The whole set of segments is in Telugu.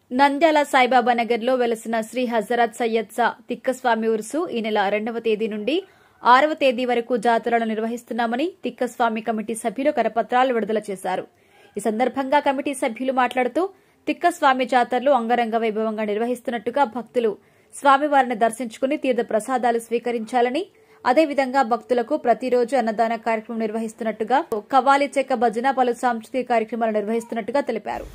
నంద్యాల సాయిబాబా నగర్లో వెలసిన శ్రీ హజరత్ సయ్యద్ సా తిక్కస్వామి ఉరుసు ఈ నెల రెండవ తేదీ నుండి ఆరవ తేదీ వరకు జాతరలను నిర్వహిస్తున్నామని తిక్కస్వామి కమిటీ సభ్యులు కరపత్రాలు విడుదల చేశారు ఈ సందర్భంగా కమిటీ సభ్యులు మాట్లాడుతూ తిక్కస్వామి జాతరలు అంగరంగ వైభవంగా నిర్వహిస్తున్నట్టుగా భక్తులు స్వామివారిని దర్శించుకుని తీర్థ ప్రసాదాలు స్వీకరించాలని అదేవిధంగా భక్తులకు ప్రతిరోజు అన్నదాన కార్యక్రమం నిర్వహిస్తున్నట్టుగా కవాలి చెక్క భజన పలు సాంస్కృతిక కార్యక్రమాలు నిర్వహిస్తున్నట్టుగా తెలిపారు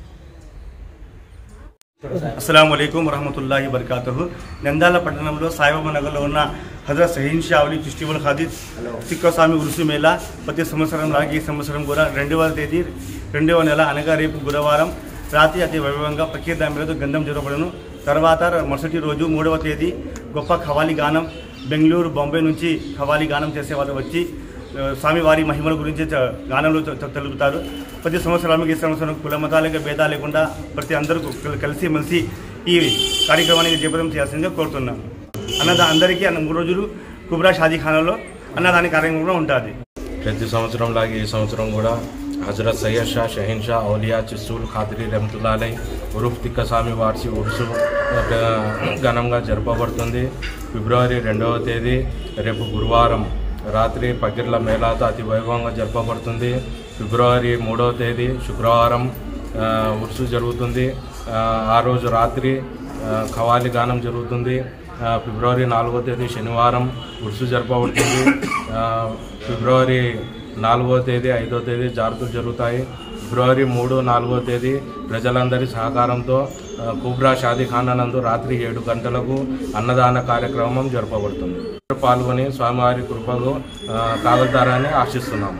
అస్సలం అయికం వరహమతుల్లాహి వరకాతుహు నంద్యాల పట్టణంలో సాయిబాబా నగర్లో ఉన్న హజరత్ సహీన్ షావలి ఫెస్టివల్ ఖాదీద్ సిక్కస్వామి ఉరుసు మేళా ప్రతి సంవత్సరం లాగే ఈ సంవత్సరం కూడా రెండవ తేదీ రెండవ నెల అనగా రేపు గురువారం రాత్రి అతి వైభవంగా ప్రకీర్తి మేరతో గంధం జరపడను తర్వాత మరుసటి రోజు మూడవ తేదీ గొప్ప ఖవాలి గానం బెంగళూరు బాంబే నుంచి ఖవాలి గానం చేసే వాళ్ళు వచ్చి ఆ, స్వామివారి మహిమల గురించి చ- గానంలో తె- తె- తెలుపుతారు ప్రతి సంవత్సరానికి ఈ సంవత్సరం కుల మతాలకు భేదాలు లేకుండా ప్రతి అందరూ కల్- కలిసి మెలిసి ఈ కార్యక్రమానికి జయప్రదం చేయాల్సిందిగా కోరుతున్నాం అన్నదా అందరికీ అన్న మూడు రోజులు కుబ్రా షాదీఖానాలో అన్నదాని కార్యక్రమం కూడా ఉంటుంది ప్రతి సంవత్సరం లాగే ఈ సంవత్సరం కూడా హజరత్ సయ్యద్ షా షహీన్ షా ఔలియా చిస్సూల్ ఖాదిరి రహమతుల్లాలై ఉరుఫ్ తిక్కస్వామి వార్షి ఉరుసు ఆ, ఘనంగా జరపబడుతుంది ఫిబ్రవరి రెండవ తేదీ రేపు గురువారం రాత్రి పగిర్ల మేళాతో అతి వైభవంగా జరపబడుతుంది ఫిబ్రవరి మూడవ తేదీ శుక్రవారం ఆ, ఉరుసు జరుగుతుంది ఆ, ఆ రోజు రాత్రి ఆ, ఖవాలి గానం జరుగుతుంది ఆ, ఫిబ్రవరి నాలుగో తేదీ శనివారం ఉరుసు జరపబడుతుంది ఆ, ఫిబ్రవరి నాలుగో తేదీ ఐదో తేదీ జాతరలు జరుగుతాయి ఫిబ్రవరి మూడు నాలుగో తేదీ ప్రజలందరి సహకారంతో ఆ, కుబ్రా షాదీఖానా నందు రాత్రి ఏడు గంటలకు అన్నదాన కార్యక్రమం జరపబడుతుంది పాల్గొని స్వామివారి కృపకు ఆ, కాగలుతారని ఆశిస్తున్నాము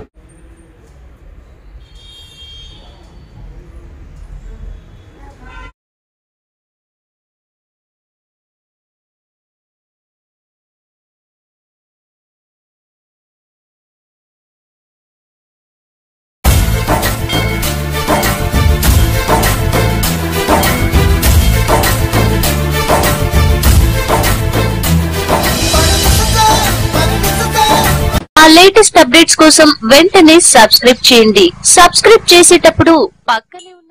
ఆ లేటెస్ట్ అప్డేట్స్ కోసం వెంటనే సబ్స్క్రైబ్ చేయండి సబ్స్క్రైబ్ చేసేటప్పుడు పక్కనే ఉన్న